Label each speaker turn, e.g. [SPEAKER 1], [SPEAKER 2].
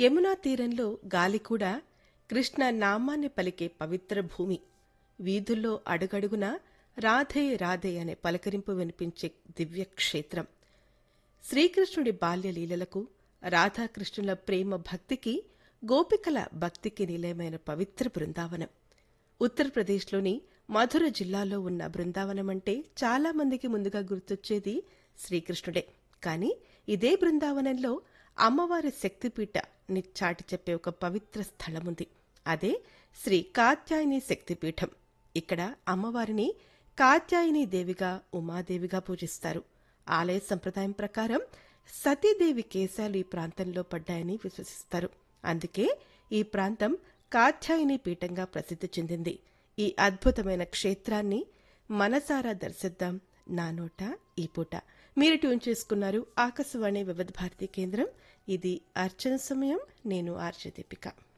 [SPEAKER 1] యమునా తీరంలో గాలి కూడా కృష్ణ నామాన్ని పలికే పవిత్ర భూమి వీధుల్లో అడుగడుగునా రాధే రాధే అనే పలకరింపు వినిపించే దివ్య క్షేత్రం శ్రీకృష్ణుడి బాల్యలీలలకు రాధాకృష్ణుల ప్రేమ భక్తికి గోపికల భక్తికి నిలయమైన పవిత్ర బృందావనం ఉత్తరప్రదేశ్లోని మధుర జిల్లాలో ఉన్న బృందావనం అంటే చాలా మందికి ముందుగా గుర్తొచ్చేది శ్రీకృష్ణుడే కానీ ఇదే బృందావనంలో అమ్మవారి శక్తిపీఠ ని చాటి చెప్పే ఒక పవిత్ర స్థలముంది అదే శ్రీ కాత్యాయని శక్తిపీఠం ఇక్కడ అమ్మవారిని కాత్యాయని దేవిగా ఉమాదేవిగా పూజిస్తారు ఆలయ సంప్రదాయం ప్రకారం సతీదేవి కేశాలు ఈ ప్రాంతంలో పడ్డాయని విశ్వసిస్తారు అందుకే ఈ ప్రాంతం కాత్యాయని పీఠంగా ప్రసిద్ధి చెందింది ఈ అద్భుతమైన క్షేత్రాన్ని మనసారా దర్శిద్దాం నా నోట ఈ పూట మీరు ట్యూన్ చేసుకున్నారు ఆకాశవాణి వివిధ భారతి కేంద్రం ఇది అర్చన సమయం నేను ఆర్జదీపిక